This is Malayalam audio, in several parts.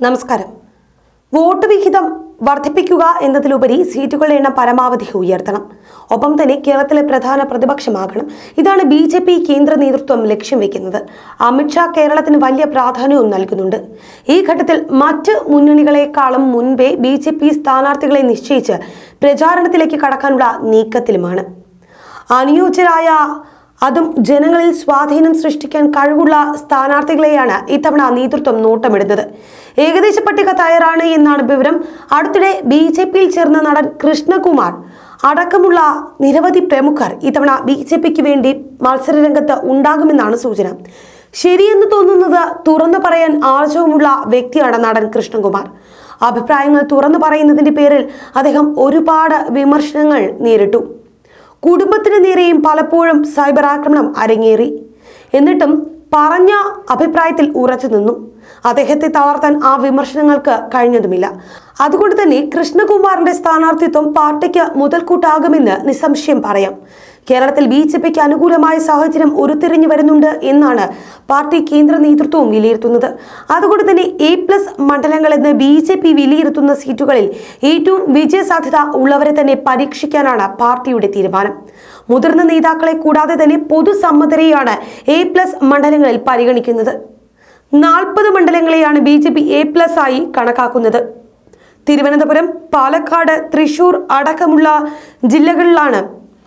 നമസ്കാരം വോട്ട് വിഹിതം വർദ്ധിപ്പിക്കുക എന്നതിലുപരി സീറ്റുകളുടെ എണ്ണം പരമാവധി ഉയർത്തണം ഒപ്പം തന്നെ കേരളത്തിലെ പ്രധാന പ്രതിപക്ഷമാകണം ഇതാണ് ബി ജെ പി കേന്ദ്ര നേതൃത്വം ലക്ഷ്യം വെക്കുന്നത് അമിത്ഷാ കേരളത്തിന് വലിയ പ്രാധാന്യവും നൽകുന്നുണ്ട് ഈ ഘട്ടത്തിൽ മറ്റ് മുന്നണികളെക്കാളും മുൻപേ ബി ജെ പി സ്ഥാനാർത്ഥികളെ നിശ്ചയിച്ച് പ്രചാരണത്തിലേക്ക് കടക്കാനുള്ള നീക്കത്തിലുമാണ് അനുയോജ്യരായ അതും ജനങ്ങളിൽ സ്വാധീനം സൃഷ്ടിക്കാൻ കഴിവുള്ള സ്ഥാനാർത്ഥികളെയാണ് ഇത്തവണ നേതൃത്വം നോട്ടമിടുന്നത് ഏകദേശ പട്ടിക തയ്യാറാണ് എന്നാണ് വിവരം അടുത്തിടെ ബി ജെ പിയിൽ ചേർന്ന നടൻ കൃഷ്ണകുമാർ അടക്കമുള്ള നിരവധി പ്രമുഖർ ഇത്തവണ ബി ജെ പിക്ക് വേണ്ടി മത്സരരംഗത്ത് ഉണ്ടാകുമെന്നാണ് സൂചന ശരിയെന്ന് തോന്നുന്നത് തുറന്നു പറയാൻ ആർജവമുള്ള വ്യക്തിയാണ് നടൻ കൃഷ്ണകുമാർ അഭിപ്രായങ്ങൾ തുറന്നു പറയുന്നതിന്റെ പേരിൽ അദ്ദേഹം ഒരുപാട് വിമർശനങ്ങൾ നേരിട്ടു കുടുംബത്തിന് നേരെയും പലപ്പോഴും സൈബർ ആക്രമണം അരങ്ങേറി എന്നിട്ടും പറഞ്ഞ അഭിപ്രായത്തിൽ ഉറച്ചു നിന്നു അദ്ദേഹത്തെ തളർത്താൻ ആ വിമർശനങ്ങൾക്ക് കഴിഞ്ഞതുമില്ല അതുകൊണ്ട് തന്നെ കൃഷ്ണകുമാറിന്റെ സ്ഥാനാർത്ഥിത്വം പാർട്ടിക്ക് മുതൽക്കൂട്ടാകുമെന്ന് നിസ്സംശയം പറയാം കേരളത്തിൽ ബി ജെ പിക്ക് അനുകൂലമായ സാഹചര്യം ഉരുത്തിരിഞ്ഞു വരുന്നുണ്ട് എന്നാണ് പാർട്ടി കേന്ദ്ര നേതൃത്വവും വിലയിരുത്തുന്നത് അതുകൊണ്ട് തന്നെ എ പ്ലസ് മണ്ഡലങ്ങളെന്ന് ബി ജെ പി വിലയിരുത്തുന്ന സീറ്റുകളിൽ ഏറ്റവും വിജയസാധ്യത ഉള്ളവരെ തന്നെ പരീക്ഷിക്കാനാണ് പാർട്ടിയുടെ തീരുമാനം മുതിർന്ന നേതാക്കളെ കൂടാതെ തന്നെ പൊതുസമ്മതരെയാണ് എ പ്ലസ് മണ്ഡലങ്ങളിൽ പരിഗണിക്കുന്നത് നാൽപ്പത് മണ്ഡലങ്ങളെയാണ് B J P A plus ആയി കണക്കാക്കുന്നത് തിരുവനന്തപുരം പാലക്കാട് തൃശൂർ അടക്കമുള്ള ജില്ലകളിലാണ്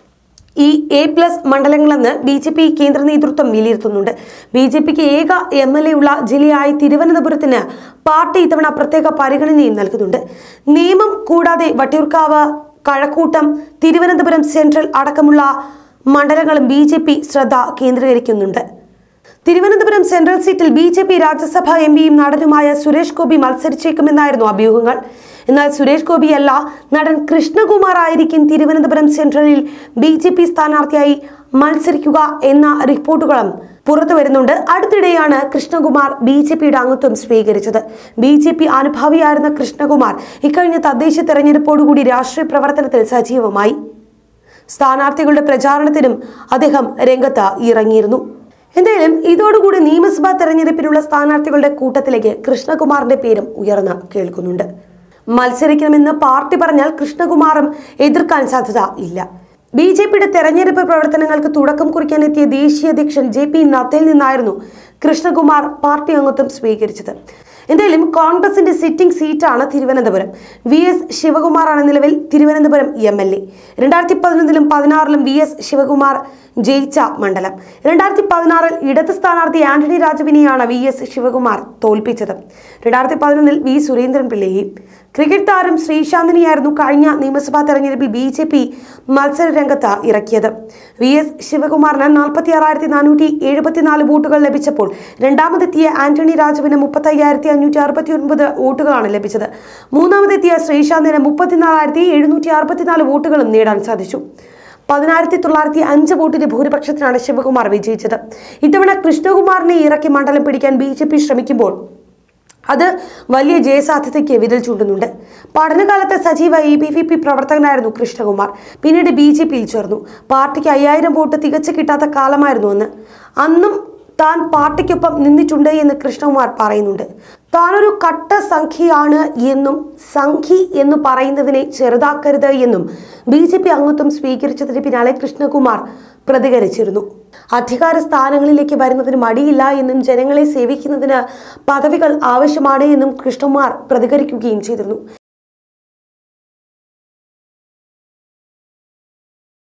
ഈ എ പ്ലസ് മണ്ഡലങ്ങളെന്ന് ബി ജെ പി കേന്ദ്ര നേതൃത്വം വിലയിരുത്തുന്നുണ്ട് ബി ജെ പിക്ക് ഏക എം എൽ എ ഉള്ള ജില്ലയായ തിരുവനന്തപുരത്തിന് പാർട്ടി ഇത്തവണ പ്രത്യേക പരിഗണനയും നൽകുന്നുണ്ട് നിയമം കൂടാതെ വട്ടിയൂർക്കാവ് കഴക്കൂട്ടം തിരുവനന്തപുരം സെൻട്രൽ അടക്കമുള്ള മണ്ഡലങ്ങളും ബി ജെ പി ശ്രദ്ധ കേന്ദ്രീകരിക്കുന്നുണ്ട് തിരുവനന്തപുരം സെൻട്രൽ സീറ്റിൽ B J P Rajya Sabha M പിയും നടനുമായ സുരേഷ് ഗോപി മത്സരിച്ചേക്കുമെന്നായിരുന്നു അഭ്യൂഹങ്ങൾ എന്നാൽ സുരേഷ് ഗോപിയല്ല നടൻ കൃഷ്ണകുമാർ ആയിരിക്കും തിരുവനന്തപുരം സെൻട്രലിൽ ബി ജെ പി സ്ഥാനാർത്ഥിയായി മത്സരിക്കുക എന്ന റിപ്പോർട്ടുകളും പുറത്തു വരുന്നുണ്ട് അടുത്തിടെയാണ് കൃഷ്ണകുമാർ ബി ജെ പിയുടെ അംഗത്വം സ്വീകരിച്ചത് ബി ജെ പി അനുഭാവിയായിരുന്ന കൃഷ്ണകുമാർ ഇക്കഴിഞ്ഞ തദ്ദേശ തെരഞ്ഞെടുപ്പോടുകൂടി രാഷ്ട്രീയ പ്രവർത്തനത്തിൽ സജീവമായി സ്ഥാനാർത്ഥികളുടെ പ്രചാരണത്തിനും അദ്ദേഹം രംഗത്ത് ഇറങ്ങിയിരുന്നു എന്തായാലും ഇതോടുകൂടി നിയമസഭാ തെരഞ്ഞെടുപ്പിനുള്ള സ്ഥാനാർത്ഥികളുടെ കൂട്ടത്തിലേക്ക് കൃഷ്ണകുമാറിന്റെ പേരും ഉയർന്ന് കേൾക്കുന്നുണ്ട് മത്സരിക്കണമെന്ന് പാർട്ടി പറഞ്ഞാൽ കൃഷ്ണകുമാറും എതിർക്കാൻ സാധ്യത ഇല്ല ബി ജെ പിയുടെ തെരഞ്ഞെടുപ്പ് പ്രവർത്തനങ്ങൾക്ക് തുടക്കം കുറിക്കാനെത്തിയ ദേശീയ അധ്യക്ഷൻ ജെ പി നദ്ദയിൽ നിന്നായിരുന്നു കൃഷ്ണകുമാർ പാർട്ടി അംഗത്വം സ്വീകരിച്ചത് എന്തായാലും കോൺഗ്രസിന്റെ സിറ്റിംഗ് സീറ്റാണ് തിരുവനന്തപുരം വി എസ് ശിവകുമാറാണ് നിലവിൽ തിരുവനന്തപുരം എം എൽ എ രണ്ടായിരത്തി പതിനൊന്നിലും പതിനാറിലും വി എസ് ശിവകുമാർ ജയിച്ച മണ്ഡലം രണ്ടായിരത്തി പതിനാറിൽ ഇടത് സ്ഥാനാർത്ഥി ആന്റണി രാജുവിനെയാണ് വി എസ് ശിവകുമാർ തോൽപ്പിച്ചത് രണ്ടായിരത്തി പതിനൊന്നിൽ വി സുരേന്ദ്രൻ പിള്ളയെയും ക്രിക്കറ്റ് താരം ശ്രീശാന്തിനെയായിരുന്നു കഴിഞ്ഞ നിയമസഭാ തെരഞ്ഞെടുപ്പിൽ ബി ജെ പി മത്സര രംഗത്ത് ഇറക്കിയത് വി എസ് ശിവകുമാറിന് നാൽപ്പത്തി ആറായിരത്തി നാനൂറ്റി എഴുപത്തിനാല് വോട്ടുകൾ ലഭിച്ചപ്പോൾ രണ്ടാമതെത്തിയ ആന്റണി രാജുവിന് മുപ്പത്തി അയ്യായിരത്തി അഞ്ഞൂറ്റി അറുപത്തി ഒൻപത് വോട്ടുകളാണ് ലഭിച്ചത് മൂന്നാമതെത്തിയ ശ്രീശാന്തിന് മുപ്പത്തിനാലായിരത്തി എഴുന്നൂറ്റി അറുപത്തിനാല് വോട്ടുകളും നേടാൻ സാധിച്ചു പതിനായിരത്തി തൊള്ളായിരത്തി അഞ്ച് വോട്ടിന്റെ ഭൂരിപക്ഷത്തിനാണ് ശിവകുമാർ വിജയിച്ചത് ഇത്തവണ കൃഷ്ണകുമാറിനെ ഇറക്കി മണ്ഡലം പിടിക്കാൻ ബി ജെ പി ശ്രമിക്കുമ്പോൾ അത് വലിയ ജയസാധ്യതയ്ക്ക് വിരൽ ചൂണ്ടുന്നുണ്ട് പഠനകാലത്ത് സജീവ എ ബി വി പി പ്രവർത്തകനായിരുന്നു കൃഷ്ണകുമാർ പിന്നീട് ബി ജെ പിയിൽ ചേർന്നു പാർട്ടിക്ക് അയ്യായിരം വോട്ട് തികച്ചു കിട്ടാത്ത കാലമായിരുന്നു അന്ന് അന്നും താൻ പാർട്ടിക്കൊപ്പം നിന്നിട്ടുണ്ട് എന്ന് കൃഷ്ണകുമാർ പറയുന്നുണ്ട് താനൊരു കട്ട സംഖ്യയാണ് എന്നും സംഖി എന്ന് പറയുന്നതിനെ ചെറുതാക്കരുത് എന്നും ബി ജെ പി അംഗത്വം സ്വീകരിച്ചതിന് പിന്നാലെ കൃഷ്ണകുമാർ പ്രതികരിച്ചിരുന്നു അധികാര സ്ഥാനങ്ങളിലേക്ക് വരുന്നതിന് മടിയില്ല എന്നും ജനങ്ങളെ സേവിക്കുന്നതിന് പദവികൾ ആവശ്യമാണ് എന്നും കൃഷ്ണകുമാർ പ്രതികരിക്കുകയും ചെയ്തിരുന്നു